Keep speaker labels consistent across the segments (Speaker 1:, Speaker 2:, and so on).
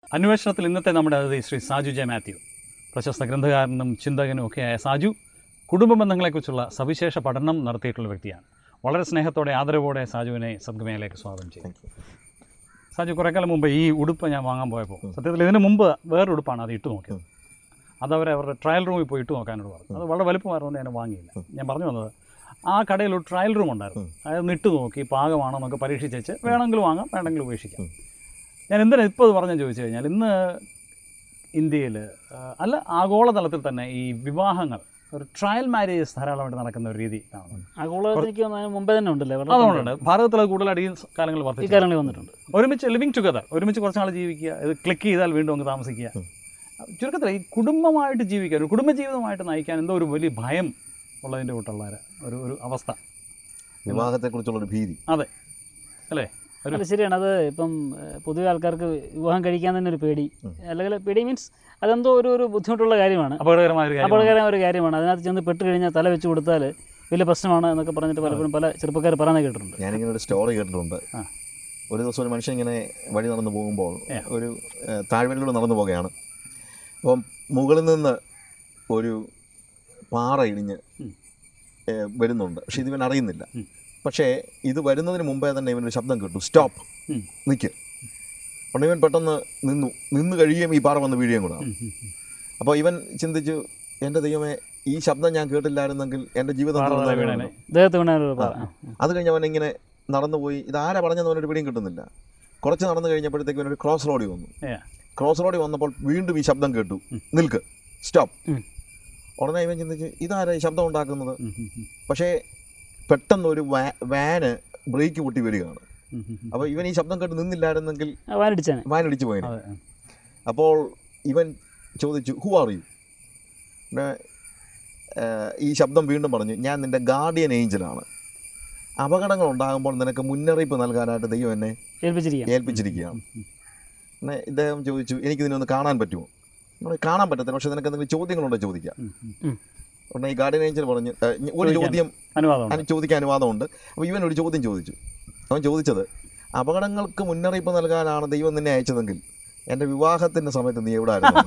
Speaker 1: അന്വേഷണത്തിൽ ഇന്നത്തെ നമ്മുടെ അതിഥി ശ്രീ സാജു ജെ മാത്യു പ്രശസ്ത ഗ്രന്ഥകാരനും ചിന്തകനും ഒക്കെയായ സാജു കുടുംബ ബന്ധങ്ങളെക്കുറിച്ചുള്ള സവിശേഷ പഠനം നടത്തിയിട്ടുള്ള വ്യക്തിയാണ് വളരെ സ്നേഹത്തോടെ ആദരവോടെ സാജുവിനെ സദ്ഗമയിലേക്ക് സ്വാഗതം ചെയ്യും
Speaker 2: താങ്ക് യു
Speaker 1: സാജു കുറേ കാലം മുമ്പ് ഈ ഉടുപ്പ് ഞാൻ വാങ്ങാൻ പോയപ്പോൾ സത്യത്തിൽ ഇതിന് മുമ്പ് വേറെ ഉടുപ്പാണ് അത് ഇട്ട് നോക്കിയത് അത് അവർ അവരുടെ ട്രയൽ റൂമിൽ പോയി ഇട്ട് നോക്കാനോട് പറഞ്ഞു അത് വളരെ വലുപ്പമായിരുന്നുകൊണ്ട് ഞാൻ വാങ്ങിയില്ല ഞാൻ പറഞ്ഞു വന്നത് ആ കടയിൽ ഒരു ട്രയൽ റൂം ഉണ്ടായിരുന്നു അതായത് ഇട്ട് നോക്കി പാകമാണോ എന്നൊക്കെ പരീക്ഷിച്ച് വേണമെങ്കിൽ വാങ്ങാം വേണമെങ്കിൽ ഉപേക്ഷിക്കാം
Speaker 2: ഉം.
Speaker 1: ഞാൻ എന്തിനാ ഇപ്പോൾ ഇത് പറഞ്ഞു ചോദിച്ചു കഴിഞ്ഞാൽ ഇന്ന് ഇന്ത്യയിൽ അല്ല ആഗോളതലത്തിൽ തന്നെ ഈ വിവാഹങ്ങൾ ഒരു ട്രയൽ മാരേജസ് ധാരാളമായിട്ട് നടക്കുന്ന ഒരു രീതി കാണുന്നുണ്ട്
Speaker 3: ആഗോളത്തിലേക്ക് വന്നതിന് മുമ്പേ തന്നെ ഉണ്ടല്ലേ വളരെ
Speaker 1: അതുകൊണ്ടുണ്ട് ഭാരതത്തിൽ അത് കൂടുതലായിട്ട് ഈ കാലങ്ങളിൽ
Speaker 3: ഈ
Speaker 1: വർദ്ധിച്ചു
Speaker 3: കാലങ്ങളിൽ വന്നിട്ടുണ്ട്
Speaker 1: ഒരുമിച്ച് ലിവിങ് ടുഗദർ ഒരുമിച്ച് കുറച്ച് നാൾ ജീവിക്കുക ഇത് ക്ലിക്ക് ചെയ്താൽ വീണ്ടും അങ്ങ് താമസിക്കുക
Speaker 2: ഉം.
Speaker 1: ചുരുക്കത്തിൽ ഈ കുടുംബമായിട്ട് ജീവിക്കുക ഒരു കുടുംബജീവിതമായിട്ട് നയിക്കാൻ എന്തോ ഒരു വലിയ ഭയം ഉള്ളതിൻ്റെ കൂട്ടുള്ള ഒരു ഒരു അവസ്ഥ
Speaker 2: വിവാഹത്തെക്കുറിച്ചുള്ള ഒരു ഭീതി
Speaker 1: അല്ലേ ഒരു
Speaker 3: അത് ശരിയാണ് അത് ഇപ്പം ഏഹ്, പൊതുവെ ആൾക്കാർക്ക് വിവാഹം കഴിക്കാൻ തന്നെ ഒരു പേടി
Speaker 2: ഉം.
Speaker 3: അല്ലെങ്കിൽ പേടി മീൻസ് അതെന്തോ ഒരു ഒരു ബുദ്ധിമുട്ടുള്ള കാര്യമാണ്
Speaker 1: അപകടകരമായ ഒരു കാര്യം
Speaker 3: അപകടകരമായ ഒരു കാര്യമാണ് അതിനകത്ത് ചെന്ന് പെട്ട് കഴിഞ്ഞാൽ തല വെച്ച് കൊടുത്താൽ വലിയ പ്രശ്നമാണ് എന്നൊക്കെ പറഞ്ഞിട്ട് പലപ്പോഴും പല ചെറുപ്പക്കാർ പറയാൻ കേട്ടിട്ടുണ്ട്
Speaker 2: ഞാനിങ്ങനെ ഒരു സ്റ്റോറി കേട്ടിട്ടുണ്ട്
Speaker 1: ആ.
Speaker 2: ഒരു ദിവസം ഒരു മനുഷ്യൻ ഇങ്ങനെ വഴി നടന്നു പോകുമ്പോൾ
Speaker 1: Yeah.
Speaker 2: ഒരു ഏഹ്, താഴ്വരയിലൂടെ നടന്നു പോകുകയാണ് അപ്പം മുകളിൽ നിന്ന് ഒരു പാറ ഇടിഞ്ഞ്
Speaker 1: ഉം.
Speaker 2: ഏഹ്, വരുന്നുണ്ട് പക്ഷെ ഇതിവൻ അറിയുന്നില്ല
Speaker 1: ഉം.
Speaker 2: പക്ഷേ ഇത് വരുന്നതിന് മുമ്പേ തന്നെ ഇവനൊരു ശബ്ദം കേട്ടു സ്റ്റോപ്പ്
Speaker 1: ഉം.
Speaker 2: നിൽക്ക് ഉടനെ ഇവൻ പെട്ടെന്ന് നിന്നു നിന്ന് കഴിയുകയും ഈ പാറ വന്ന് വീഴുകയും കൂടെ
Speaker 1: ഉം, ഉം, ഉം.
Speaker 2: അപ്പോൾ ഇവൻ ചിന്തിച്ചു എൻ്റെ ദൈവമേ ഈ ശബ്ദം ഞാൻ കേട്ടില്ലായിരുന്നെങ്കിൽ എൻ്റെ ജീവിതം
Speaker 1: പാറ തല
Speaker 2: തീർന്നേനെ
Speaker 1: വീണേനെ.
Speaker 3: ദേഹത്ത് വീണ ഒരു പാറ.
Speaker 2: അത് കഴിഞ്ഞ് അവൻ ഇങ്ങനെ നടന്നുപോയി ഇതാരാ പറഞ്ഞെന്ന് അവനൊരു പിടിയും കിട്ടുന്നില്ല കുറച്ച് നടന്നു കഴിഞ്ഞപ്പോഴത്തേക്ക് അവനൊരു ക്രോസ് റോഡിൽ വന്നു
Speaker 1: Yeah.
Speaker 2: ക്രോസ് റോഡിൽ വന്നപ്പോൾ വീണ്ടും ഈ ശബ്ദം കേട്ടു
Speaker 1: ഉം.
Speaker 2: നിൽക്ക് സ്റ്റോപ്പ്
Speaker 3: ഉം.
Speaker 2: ഉടനെ ഇവൻ ചിന്തിച്ച് ഇതാരാ ഈ ശബ്ദം ഉണ്ടാക്കുന്നത്
Speaker 1: ഉം, ഉം, ഉം.
Speaker 2: പക്ഷേ പെട്ടെന്ന് ഒരു വാ വാന് ബ്രേക്ക് പൊട്ടി വരികയാണ്
Speaker 1: ഉം, ഉം, ഉം.
Speaker 2: അപ്പോൾ ഇവൻ ഈ ശബ്ദം കേട്ട് നിന്നില്ലായിരുന്നെങ്കിൽ
Speaker 3: ആ, വാനടിച്ചാനെ
Speaker 2: വാൻ ഇടിച്ചു പോയി
Speaker 1: അതെ ഉം.
Speaker 2: അപ്പോൾ ഇവൻ ചോദിച്ചു ഹു ആർ യു ഈ ശബ്ദം വീണ്ടും പറഞ്ഞു ഞാൻ നിൻ്റെ ഗാർഡിയൻ ഏഞ്ചലാണ് അപകടങ്ങൾ ഉണ്ടാകുമ്പോൾ നിനക്ക് മുന്നറിയിപ്പ് നൽകാനായിട്ട് ദൈവം എന്നെ
Speaker 3: ഏൽപ്പിച്ചിരിക്കാം
Speaker 2: ഏൽപ്പിച്ചിരിക്കുകയാണ് പിന്നെ ഇദ്ദേഹം ചോദിച്ചു എനിക്കിതിനെ ഒന്ന് കാണാൻ പറ്റുമോ നമ്മൾ കാണാൻ പറ്റത്തില്ല പക്ഷേ നിനക്ക് എന്തെങ്കിലും ചോദ്യങ്ങളുണ്ടോ ചോദിക്കാം
Speaker 1: ഉം, ഉം.
Speaker 2: ഉടനെ ഈ ഗാർഡിയൻ ഏഞ്ചൽ പറഞ്ഞു "ഏ, ഞ- ഒരു
Speaker 1: ചോദിക്കാൻ.
Speaker 2: ചോദ്യം
Speaker 1: അനുവാദമുണ്ട്
Speaker 2: അതിന് ചോദിക്കാൻ അനുവാദമുണ്ട് അപ്പോൾ ഇവൻ ഒരു ചോദ്യം ചോദിച്ചു അവൻ ചോദിച്ചത് അപകടങ്ങൾക്ക് മുന്നറിയിപ്പ് നൽകാനാണ് ദൈവം നിന്നെ അയച്ചതെങ്കിൽ എൻ്റെ വിവാഹത്തിൻ്റെ സമയത്ത് നീ എവിടെ ആയിരുന്നു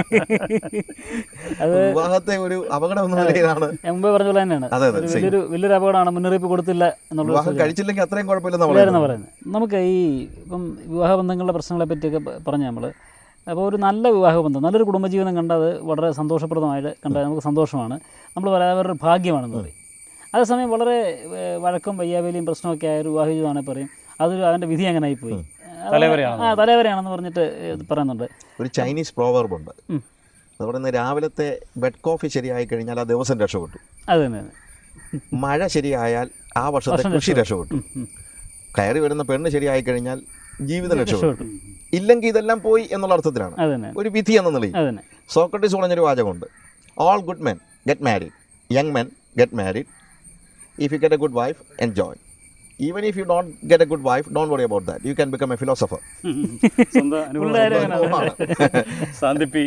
Speaker 3: അത്
Speaker 2: വിവാഹത്തെ ഒരു അപകടം എന്ന നിലയിലാണ്
Speaker 3: ഞാൻ മുമ്പേ പറഞ്ഞ പോലെ തന്നെയാണ്
Speaker 2: അതെ, അതെ,
Speaker 3: ഒരു
Speaker 2: same.
Speaker 3: വലിയൊരു വലിയൊരു അപകടമാണ് മുന്നറിയിപ്പ് കൊടുത്തില്ല എന്നുള്ള
Speaker 2: വിവാഹം കഴിച്ചില്ലെങ്കിൽ അത്രയും കുഴപ്പമില്ലെന്ന്
Speaker 3: ഇല്ലായിരുന്നു
Speaker 2: പറയുന്നത്
Speaker 3: പറയുന്നത് നമുക്ക് ഈ ഇപ്പം വിവാഹ ബന്ധങ്ങളുടെ പ്രശ്നങ്ങളെ പറ്റിയൊക്കെ പ- പറഞ്ഞു നമ്മൾ അപ്പോൾ ഒരു നല്ല വിവാഹ ബന്ധം നല്ലൊരു കുടുംബജീവിതം കണ്ടത് വളരെ സന്തോഷപ്രദമായിട്ട് കണ്ടത് നമുക്ക് സന്തോഷമാണ് നമ്മൾ പറയാതെ അവരുടെ ഭാഗ്യമാണെന്ന് പറയും അതേസമയം വളരെ ഏഹ്, വഴക്കും വയ്യാവേലിയും പ്രശ്നമൊക്കെ ആയ ഒരു വിവാഹ ജീവിതമാണെങ്കിൽ പറയും അതൊരു അവൻ്റെ വിധി അങ്ങനെ ആയിപ്പോയി അത്
Speaker 1: തലവരെയാണെന്ന്
Speaker 3: ആ തലവരെയാണെന്ന് പറഞ്ഞിട്ട് ഏഹ്, പറയുന്നുണ്ട്
Speaker 2: ഒരു ചൈനീസ് പ്രോവർബ് ഉണ്ട്
Speaker 3: ഉം.
Speaker 2: അത് പറയുന്നത് രാവിലത്തെ ബെഡ് കോഫി ശരിയായി കഴിഞ്ഞാൽ ആ ദിവസം രക്ഷപ്പെട്ടു
Speaker 3: അത് തന്നെ അത്.
Speaker 2: മഴ ശരിയായാൽ ആ വർഷത്തെ
Speaker 3: വർഷം
Speaker 2: കൃഷി രക്ഷപ്പെട്ടു
Speaker 3: ഉം, ഉം.
Speaker 2: കയറി വരുന്ന പെണ്ണ് ശരിയായി കഴിഞ്ഞാൽ ജീവിതം രക്ഷപ്പെട്ടു
Speaker 3: രക്ഷപ്പെട്ടു
Speaker 2: ഇല്ലെങ്കിൽ ഇതെല്ലാം പോയി എന്നുള്ള അർത്ഥത്തിലാണ്
Speaker 3: അത് തന്നെ
Speaker 2: ഒരു വിധി എന്ന നിലയിൽ
Speaker 3: അത് തന്നെ
Speaker 2: സോക്രട്ടീസ് പറഞ്ഞൊരു വാചകമുണ്ട് all good men get married young men get married if you get a good wife enjoy even if you don't get a good wife don't worry about that you can become a philosopher
Speaker 1: um, um. സ്വന്തം
Speaker 3: പിള്ളേരെ
Speaker 1: അനുഭവം
Speaker 3: അങ്ങനെ
Speaker 1: സാന്തിപ്പി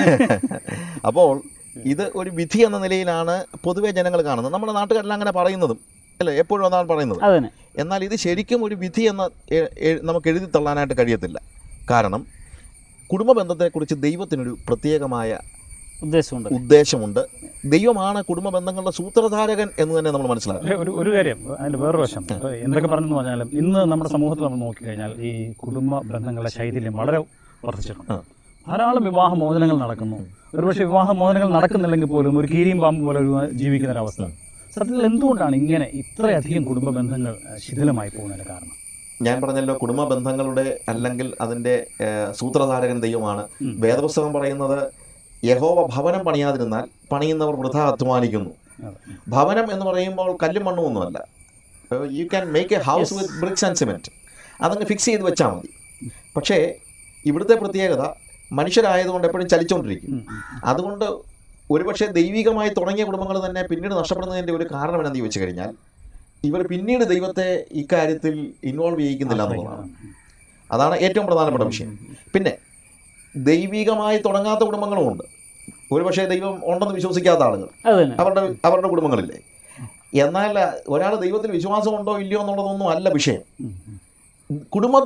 Speaker 2: അപ്പോൾ ഇത് ഒരു വിധി എന്ന നിലയിലാണ് പൊതുവെ ജനങ്ങൾ കാണുന്നത് നമ്മുടെ നാട്ടുകാരെല്ലാം അങ്ങനെ പറയുന്നതും അല്ലേ എപ്പോഴും അതാണ് പറയുന്നത്
Speaker 3: അത് തന്നെ
Speaker 2: എന്നാൽ ഇത് ശരിക്കും ഒരു വിധി എന്ന എ- എ- നമുക്ക് എഴുതി തള്ളാനായിട്ട് കഴിയത്തില്ല കാരണം കുടുംബ ബന്ധത്തെക്കുറിച്ച് ദൈവത്തിനൊരു പ്രത്യേകമായ
Speaker 3: ഉദ്ദേശമുണ്ട്
Speaker 2: ഉദ്ദേശമുണ്ട് ദൈവമാണ് കുടുംബ ബന്ധങ്ങളുടെ സൂത്രധാരകൻ എന്ന് തന്നെ നമ്മൾ മനസ്സിലാക്കുക
Speaker 1: ഒരു ഒരു കാര്യം അതിൻ്റെ വേറൊരു വശം ഇപ്പോൾ എന്തൊക്കെ പറഞ്ഞെന്ന് പറഞ്ഞാലും ഇന്ന് നമ്മുടെ സമൂഹത്തിൽ നമ്മൾ നോക്കിക്കഴിഞ്ഞാൽ ഈ കുടുംബ ബന്ധങ്ങളുടെ ശൈഥില്യം വളരെ വർദ്ധിച്ചിട്ടുണ്ട്
Speaker 2: ആ.
Speaker 1: ധാരാളം വിവാഹ മോചനങ്ങൾ നടക്കുന്നു ഒരുപക്ഷെ വിവാഹ മോചനങ്ങൾ നടക്കുന്നില്ലെങ്കിൽ പോലും ഒരു കീരിയും പാമ്പും പോലെ ഒരു ജീവിക്കുന്ന ഒരവസ്ഥ സത്യത്തിൽ എന്തുകൊണ്ടാണ് ഇങ്ങനെ ഇത്രയധികം കുടുംബ ബന്ധങ്ങൾ അഹ്, ശിഥിലമായി പോകുന്നതിന് കാരണം
Speaker 2: ഞാൻ പറഞ്ഞല്ലോ കുടുംബ ബന്ധങ്ങളുടെ അല്ലെങ്കിൽ അതിൻ്റെ ഏഹ്, സൂത്രധാരകൻ ദൈവമാണ്
Speaker 1: ഉം.
Speaker 2: വേദപുസ്തകം പറയുന്നത് യഹോവ ഭവനം പണിയാതിരുന്നാൽ പണിയുന്നവർ വൃഥ അധ്വാനിക്കുന്നു
Speaker 1: അതെ.
Speaker 2: ഭവനം എന്ന് പറയുമ്പോൾ കല്ലും മണ്ണും ഒന്നുമല്ല you can make a house with bricks and cement അതങ്ങ് ഫിക്സ് ചെയ്ത് വെച്ചാൽ മതി പക്ഷേ ഇവിടുത്തെ പ്രത്യേകത മനുഷ്യരായതുകൊണ്ട് എപ്പോഴും ചലിച്ചുകൊണ്ടിരിക്കും
Speaker 1: ഉം, ഉം.
Speaker 2: അതുകൊണ്ട് ഒരുപക്ഷെ ദൈവികമായി തുടങ്ങിയ കുടുംബങ്ങൾ തന്നെ പിന്നീട് നഷ്ടപ്പെടുന്നതിൻ്റെ ഒരു കാരണം എന്താണെന്ന് ചോദിച്ചു കഴിഞ്ഞാൽ ഇവർ പിന്നീട് ദൈവത്തെ ഇക്കാര്യത്തിൽ ഇൻവോൾവ് ചെയ്യിക്കുന്നില്ല എന്നുള്ളതാണ് അതാണ് ഏറ്റവും പ്രധാനപ്പെട്ട വിഷയം പിന്നെ ദൈവികമായി തുടങ്ങാത്ത കുടുംബങ്ങളുമുണ്ട് ഒരുപക്ഷെ ദൈവം ഉണ്ടെന്ന് വിശ്വസിക്കാത്ത ആളുകൾ
Speaker 3: അത് തന്നെ
Speaker 2: അവരുടെ അവരുടെ കുടുംബങ്ങളില്ലേ എന്നാൽ ഒരാൾ ദൈവത്തിൽ വിശ്വാസമുണ്ടോ ഇല്ലയോ എന്നുള്ളതൊന്നും അല്ല വിഷയം
Speaker 1: ഉം, ഉം.
Speaker 2: കുടുംബം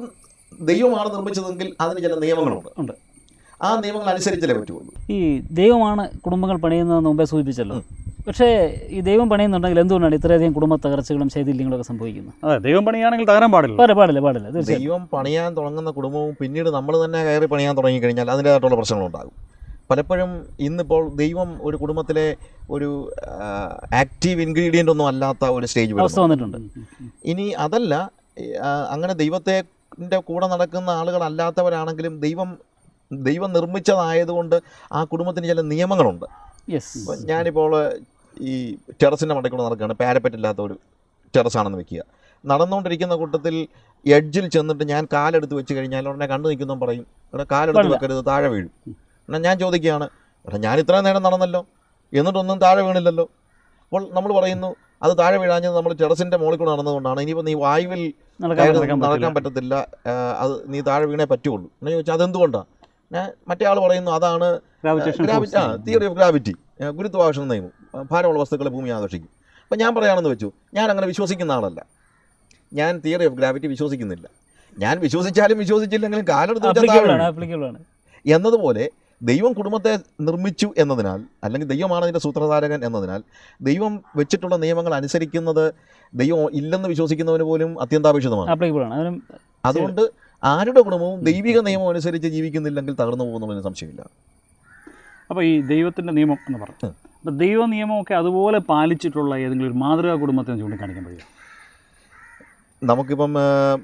Speaker 2: ദൈവമാണ് നിർമ്മിച്ചതെങ്കിൽ അതിന് ചില നിയമങ്ങളുണ്ട്
Speaker 3: ഉണ്ട്.
Speaker 2: ആ നിയമങ്ങൾ അനുസരിച്ചല്ലേ പറ്റുള്ളൂ
Speaker 3: ഈ ദൈവമാണ് കുടുംബങ്ങൾ പണിയുന്നതെന്ന് മുമ്പേ സൂചിപ്പിച്ചല്ലോ പക്ഷേ ഈ ദൈവം പണിയുന്നുണ്ടെങ്കിൽ എന്തുകൊണ്ടാണ് ഇത്രയധികം കുടുംബ തകർച്ചകളും ശൈഥില്യങ്ങളൊക്കെ സംഭവിക്കുന്നത്
Speaker 1: അതെ ദൈവം പണിയാണെങ്കിൽ തകരാൻ പാടില്ല
Speaker 3: പാടില്ല പാടില്ല പാടില്ല തീർച്ചയായും
Speaker 2: ദൈവം പണിയാൻ തുടങ്ങുന്ന കുടുംബവും പിന്നീട് നമ്മൾ തന്നെ കയറി പണിയാൻ തുടങ്ങിക്കഴിഞ്ഞാൽ അതിൻ്റേതായിട്ടുള്ള പ്രശ്നങ്ങളുണ്ടാകും പലപ്പോഴും ഇന്നിപ്പോൾ ദൈവം ഒരു കുടുംബത്തിലെ ഒരു ആക്റ്റീവ് ഇൻഗ്രീഡിയൻ്റ് ഒന്നും അല്ലാത്ത ഒരു സ്റ്റേജ്
Speaker 3: അവസ്ഥ
Speaker 2: വരുന്നു
Speaker 3: വന്നിട്ടുണ്ട്
Speaker 2: ഇനി അതല്ല ആ, അങ്ങനെ ദൈവത്തെ ൻ്റെ കൂടെ നടക്കുന്ന ആളുകളല്ലാത്തവരാണെങ്കിലും ദൈവം ദൈവം നിർമ്മിച്ചതായതുകൊണ്ട് ആ കുടുംബത്തിന് ചില നിയമങ്ങളുണ്ട്
Speaker 3: യെസ്
Speaker 2: ഇപ്പം ഞാനിപ്പോൾ ഈ ടെറസിൻ്റെ മണ്ടയിൽ കൂടെ നടക്കുകയാണ് പാരപ്പറ്റ് ഇല്ലാത്ത ഒരു ടെറസാണെന്ന് വെക്കുക നടന്നുകൊണ്ടിരിക്കുന്ന കൂട്ടത്തിൽ എഡ്ജിൽ ചെന്നിട്ട് ഞാൻ കാലെടുത്ത് വെച്ച് കഴിഞ്ഞാൽ ഉടനെ കണ്ടു നിൽക്കുന്നവൻ പറയും ഇവിടെ കാലെടുത്ത്
Speaker 3: പാടില്ല.
Speaker 2: വെക്കരുത് താഴെ വീഴും എന്നാൽ ഞാൻ ചോദിക്കുകയാണ് എടാ ഞാൻ ഇത്രയും നേരം നടന്നല്ലോ എന്നിട്ടൊന്നും താഴെ വീണില്ലല്ലോ അപ്പോൾ നമ്മൾ പറയുന്നു അത് താഴെ വീഴാഞ്ഞത് നമ്മൾ ടെറസിൻ്റെ മുകളിൽ കൂടെ നടന്നതുകൊണ്ടാണ് ഇനിയിപ്പോൾ നീ വായുവിൽ
Speaker 3: നടക്കാൻ
Speaker 2: കയറി
Speaker 1: നടക്കാൻ
Speaker 2: നടക്കാൻ പറ്റത്തില്ല ആ, അത് നീ താഴെ വീണേ പറ്റുള്ളൂ എന്ന് ചോദിച്ചാൽ അതെന്തുകൊണ്ടാണ് ഞാൻ മറ്റേ ആൾ പറയുന്നു അതാണ്
Speaker 1: Gravitational
Speaker 2: ഗ്രാവിറ്റി ആ
Speaker 1: force.
Speaker 2: തിയറി ഓഫ് ഗ്രാവിറ്റി ഗുരുത്വാകർഷണ നിയമം ആ, ഭാരമുള്ള വസ്തുക്കളെ ഭൂമി ആകർഷിക്കും അപ്പം ഞാൻ പറയുകയാണെന്ന് വെച്ചു ഞാൻ അങ്ങനെ വിശ്വസിക്കുന്ന ആളല്ല ഞാൻ തിയറി ഓഫ് ഗ്രാവിറ്റി വിശ്വസിക്കുന്നില്ല ഞാൻ വിശ്വസിച്ചാലും വിശ്വസിച്ചില്ലെങ്കിലും കാലെടുത്ത് വെച്ചാൽ താഴെ
Speaker 3: ആപ്ലിക്കബിൾ ആണ്
Speaker 2: വീഴും.
Speaker 3: ആപ്ലിക്കബിൾ ആണ്
Speaker 2: എന്നതുപോലെ ദൈവം കുടുംബത്തെ നിർമ്മിച്ചു എന്നതിനാൽ അല്ലെങ്കിൽ ദൈവമാണ് അതിൻ്റെ സൂത്രധാരകൻ എന്നതിനാൽ ദൈവം വെച്ചിട്ടുള്ള നിയമങ്ങൾ അനുസരിക്കുന്നത് ദൈവം ഇല്ലെന്ന് വിശ്വസിക്കുന്നവന് പോലും അത്യന്താപേക്ഷിതമാണ്
Speaker 3: ആപ്ലിക്കബിൾ ആണ് അതിനും
Speaker 2: അതുകൊണ്ട് ആരുടെ കുടുംബവും ദൈവിക നിയമം അനുസരിച്ച് ജീവിക്കുന്നില്ലെങ്കിൽ തകർന്നു പോകുന്നതിന് സംശയമില്ല
Speaker 1: അപ്പോൾ ഈ ദൈവത്തിൻ്റെ നിയമം എന്ന് പറഞ്ഞു
Speaker 2: ഉം.
Speaker 1: അപ്പോൾ ദൈവ നിയമമൊക്കെ അതുപോലെ പാലിച്ചിട്ടുള്ള ഏതെങ്കിലും ഒരു മാതൃകാ കുടുംബത്തെ ഒന്ന് ചൂണ്ടിക്കാണിക്കാൻ കഴിയും
Speaker 2: നമുക്കിപ്പം ആ,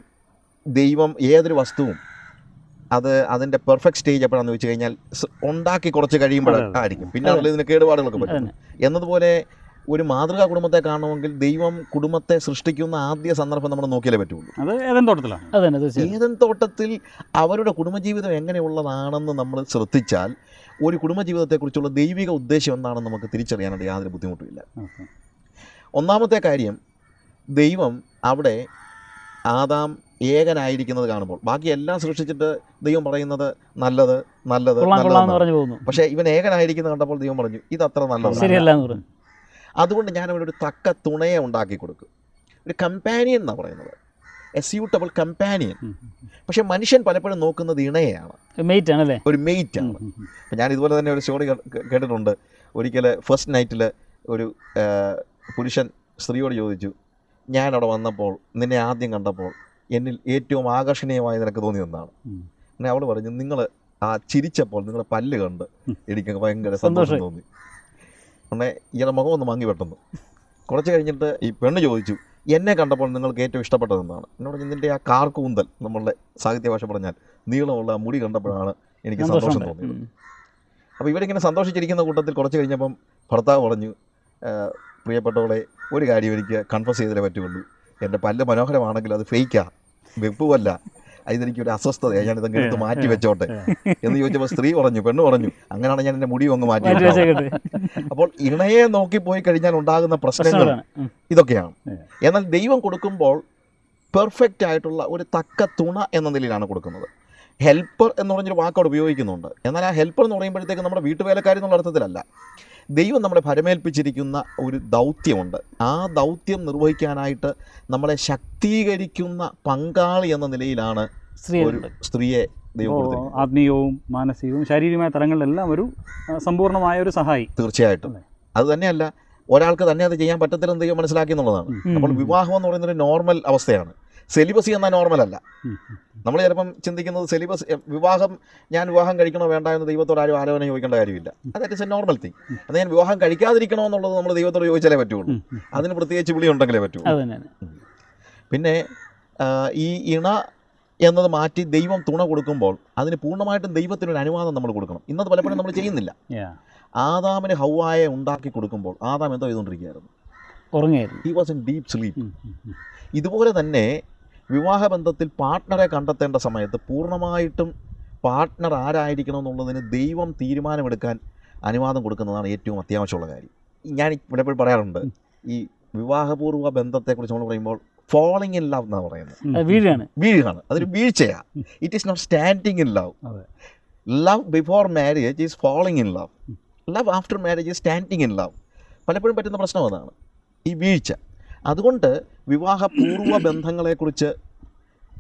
Speaker 2: ദൈവം ഏതൊരു വസ്തുവും അത് അതിൻ്റെ പെർഫെക്റ്റ് സ്റ്റേജ് എപ്പോഴാണെന്ന് വെച്ച് കഴിഞ്ഞാൽ സ് ഉണ്ടാക്കി കുറച്ച്
Speaker 1: അതെ,
Speaker 2: കഴിയുമ്പോഴായിരിക്കും പിന്നെ
Speaker 3: അതെ.
Speaker 2: അതിൽ ഇതിന് കേടുപാടുകളൊക്കെ പറ്റും
Speaker 3: അതന്നെ.
Speaker 2: എന്നതുപോലെ ഒരു മാതൃകാ കുടുംബത്തെ കാണണമെങ്കിൽ ദൈവം കുടുംബത്തെ സൃഷ്ടിക്കുന്ന ആദ്യ സന്ദർഭം നമ്മൾ നോക്കിയാലേ പറ്റുള്ളൂ
Speaker 1: അത് ഏതെങ്കിലും തോട്ടത്തിലാണ്
Speaker 3: അതന്നെ തീർച്ചയായും
Speaker 2: ഏതൻ തോട്ടത്തിൽ അവരുടെ കുടുംബജീവിതം എങ്ങനെയുള്ളതാണെന്ന് നമ്മൾ ശ്രദ്ധിച്ചാൽ ഒരു കുടുംബജീവിതത്തെക്കുറിച്ചുള്ള ദൈവിക ഉദ്ദേശം എന്താണെന്ന് നമുക്ക് തിരിച്ചറിയാനായിട്ട് യാതൊരു ബുദ്ധിമുട്ടുമില്ല
Speaker 1: ഓക്കെ
Speaker 2: ഒന്നാമത്തെ കാര്യം ദൈവം അവിടെ ആദാം ഏകനായിരിക്കുന്നത് കാണുമ്പോൾ ബാക്കി എല്ലാം സൃഷ്ടിച്ചിട്ട് ദൈവം പറയുന്നത് നല്ലത് നല്ലത്
Speaker 3: കൊള്ളാം കൊള്ളാം എന്ന്
Speaker 2: നല്ലതെന്നാണ്.
Speaker 3: പറഞ്ഞു പോകുന്നു
Speaker 2: പക്ഷേ ഇവൻ ഏകനായിരിക്കുന്നത് കണ്ടപ്പോൾ ദൈവം പറഞ്ഞു ഇത് അത്ര നല്ലതാണ്
Speaker 3: ശരിയല്ല എന്ന് പറഞ്ഞു
Speaker 2: അതുകൊണ്ട് ഞാൻ അവിടെ ഒരു തക്ക തുണയെ ഉണ്ടാക്കി കൊടുക്കും ഒരു കമ്പാനിയൻ എന്നാണ് പറയുന്നത് എ സ്യൂട്ടബിൾ കമ്പാനിയൻ പക്ഷേ മനുഷ്യൻ പലപ്പോഴും നോക്കുന്നത് ഇണയെയാണ്
Speaker 3: മെയ്റ്റ് ആണല്ലേ
Speaker 2: ഒരു മെയ്റ്റ് ആണ് അപ്പം ഞാൻ ഇതുപോലെ തന്നെ ഒരു സ്റ്റോറി കേട്ടിട്ടുണ്ട് ഒരിക്കൽ ഫസ്റ്റ് നൈറ്റിൽ ഒരു ആ, പുരുഷൻ സ്ത്രീയോട് ചോദിച്ചു ഞാൻ അവിടെ വന്നപ്പോൾ നിന്നെ ആദ്യം കണ്ടപ്പോൾ എന്നിൽ ഏറ്റവും ആകർഷണീയമായി നിനക്ക് തോന്നി എന്നാണ്
Speaker 1: ഉം.
Speaker 2: പിന്നെ അവൾ പറഞ്ഞു നിങ്ങൾ ആ ചിരിച്ചപ്പോൾ നിങ്ങളുടെ പല്ല് കണ്ട്
Speaker 1: ഉം.
Speaker 2: എനിക്ക് ഭയങ്കര
Speaker 3: സന്തോഷം.
Speaker 2: സന്തോഷം തോന്നി ഉടനെ ഇയാളുടെ മുഖം ഒന്ന് മങ്ങി പെട്ടെന്ന് കുറച്ച് കഴിഞ്ഞിട്ട് ഈ പെണ്ണ് ചോദിച്ചു എന്നെ കണ്ടപ്പോൾ നിങ്ങൾക്ക് ഏറ്റവും ഇഷ്ടപ്പെട്ടതെന്നാണ് എന്നോട് പറഞ്ഞു, നിന്റെ ആ കാർക്കൂന്തൽ നമ്മളുടെ സാഹിത്യ ഭാഷ പറഞ്ഞാൽ നീളമുള്ള ആ മുടി കണ്ടപ്പോഴാണ് എനിക്ക് സന്തോഷം
Speaker 3: സന്തോഷമുണ്ട്
Speaker 2: തോന്നിയത്
Speaker 3: ഉം.
Speaker 2: അപ്പോൾ ഇവരിങ്ങനെ സന്തോഷിച്ചിരിക്കുന്ന കൂട്ടത്തിൽ കുറച്ച് കഴിഞ്ഞപ്പം ഭർത്താവ് പറഞ്ഞു "ആ, പ്രിയപ്പെട്ടവളെ ഒരു കാര്യം എനിക്ക് കൺഫസ് ചെയ്തേ പറ്റുള്ളൂ എൻ്റെ പല്ല് മനോഹരമാണെങ്കിൽ അത് ഫേക്കാ വെപ്പുമല്ല ഇതെനിക്കൊരു അസ്വസ്ഥതയാണ് ഞാൻ ഇതങ്ങ് എടുത്ത് മാറ്റി വെച്ചോട്ടെ എന്ന് ചോദിച്ചപ്പോൾ സ്ത്രീ പറഞ്ഞു പെണ്ണ് പറഞ്ഞു അങ്ങനെയാണ് ഞാൻ എൻ്റെ മുടി അങ്ങ് മാറ്റി
Speaker 3: മാറ്റി
Speaker 2: വെച്ചത്."
Speaker 3: വെച്ചേക്കട്ടെ
Speaker 2: അപ്പോൾ ഇണയെ നോക്കി പോയി കഴിഞ്ഞാൽ ഉണ്ടാകുന്ന പ്രശ്നങ്ങൾ
Speaker 3: പ്രശ്നങ്ങളാണ് ഉം.
Speaker 2: ഇതൊക്കെയാണ്
Speaker 1: ഉം.
Speaker 2: എന്നാൽ ദൈവം കൊടുക്കുമ്പോൾ പെർഫെക്റ്റ് ആയിട്ടുള്ള ഒരു തക്ക തുണ എന്ന നിലയിലാണ് കൊടുക്കുന്നത് ഹെൽപ്പർ എന്ന് പറഞ്ഞൊരു വാക്കോട് ഉപയോഗിക്കുന്നുണ്ട് എന്നാൽ ആ ഹെൽപ്പർ എന്ന് പറയുമ്പോഴത്തേക്ക് നമ്മുടെ വീട്ടുവേലക്കാരി എന്നുള്ള അർത്ഥത്തിലല്ല ദൈവം നമ്മളെ ഭരമേൽപ്പിച്ചിരിക്കുന്ന ഒരു ദൗത്യമുണ്ട് ആ ദൗത്യം നിർവഹിക്കാനായിട്ട് നമ്മളെ ശക്തീകരിക്കുന്ന പങ്കാളി എന്ന നിലയിലാണ് ഒരു
Speaker 3: സ്ത്രീകളുണ്ട്
Speaker 2: സ്ത്രീയെ ദൈവം
Speaker 1: അപ്പോൾ
Speaker 2: കൊടുത്തിരിക്കുന്നത്
Speaker 1: ആത്മീയവും മാനസികവും ശാരീരികമായ തലങ്ങളിലെല്ലാം ഒരു ആ, സമ്പൂർണ്ണമായ ഒരു സഹായി
Speaker 2: തീർച്ചയായിട്ടും
Speaker 1: അല്ലേ?
Speaker 2: അത് തന്നെയല്ല ഒരാൾക്ക് തന്നെ അത് ചെയ്യാൻ പറ്റത്തില്ലെന്ന് ദൈവം മനസ്സിലാക്കി എന്നുള്ളതാണ്
Speaker 1: ഉം.
Speaker 2: അപ്പോൾ
Speaker 3: ഉം.
Speaker 2: വിവാഹം എന്ന് പറയുന്നത് ഒരു നോർമൽ അവസ്ഥയാണ് സെലിബസി എന്നാൽ നോർമൽ അല്ല
Speaker 1: ഉം.
Speaker 2: നമ്മൾ ചിലപ്പം ചിന്തിക്കുന്നത് സെലിബസ് വിവാഹം ഞാൻ വിവാഹം കഴിക്കണോ വേണ്ട എന്ന് ദൈവത്തോട് ആരും ആലോചന ചോദിക്കേണ്ട കാര്യമില്ല അത് ഇറ്റ്സ് എ നോർമൽ തിങ് അത് ഞാൻ വിവാഹം കഴിക്കാതിരിക്കണോ എന്നുള്ളത് നമ്മൾ ദൈവത്തോട് ചോദിച്ചാലേ പറ്റുള്ളൂ
Speaker 1: ഉം. ഉം.
Speaker 2: അതിന് പ്രത്യേകിച്ച് വിളി ഉണ്ടെങ്കിലേ പറ്റുള്ളൂ
Speaker 3: അത് തന്നെയാണ്
Speaker 2: പിന്നെ ആ, ഈ ഇണ എന്നത് മാറ്റി ദൈവം തുണ കൊടുക്കുമ്പോൾ അതിന് പൂർണ്ണമായിട്ടും ദൈവത്തിനൊരു അനുവാദം നമ്മൾ കൊടുക്കണം ഇന്നത് പലപ്പോഴും നമ്മൾ ചെയ്യുന്നില്ല
Speaker 1: Yeah.
Speaker 2: ആദാമിന് ഹൗവായെ ഉണ്ടാക്കി കൊടുക്കുമ്പോൾ ആദാം എന്തോ ചെയ്തുകൊണ്ടിരിക്കുകയായിരുന്നു
Speaker 3: ഉറങ്ങായിരുന്നു
Speaker 2: he was in deep sleep
Speaker 1: um. Um. ഉം.
Speaker 2: ഇതുപോലെ തന്നെ വിവാഹബന്ധത്തിൽ പാർട്ട്ണറെ കണ്ടെത്തേണ്ട സമയത്ത് പൂർണ്ണമായിട്ടും പാർട്ട്ണർ ആരായിരിക്കണം എന്നുള്ളതിന് ദൈവം തീരുമാനമെടുക്കാൻ അനുവാദം കൊടുക്കുന്നതാണ് ഏറ്റവും അത്യാവശ്യമുള്ള കാര്യം ഞാൻ പലപ്പോഴും പറയാറുണ്ട് ഈ വിവാഹപൂർവ്വ ബന്ധത്തെക്കുറിച്ച് നമ്മൾ പറയുമ്പോൾ ഫോളിങ് ഇൻ ലവ് എന്നാണ് പറയുന്നത്
Speaker 1: ഉം.
Speaker 3: അത് വീഴാണ്
Speaker 2: വീഴാണ് അതൊരു വീഴ്ചയാണ് it is not standing in love
Speaker 1: അതെ.
Speaker 2: Love before marriage is falling in love love after marriage is standing in love പലപ്പോഴും പറ്റുന്ന പ്രശ്നം അതാണ് ഈ വീഴ്ച അതുകൊണ്ട് വിവാഹപൂർവ്വ ബന്ധങ്ങളെക്കുറിച്ച്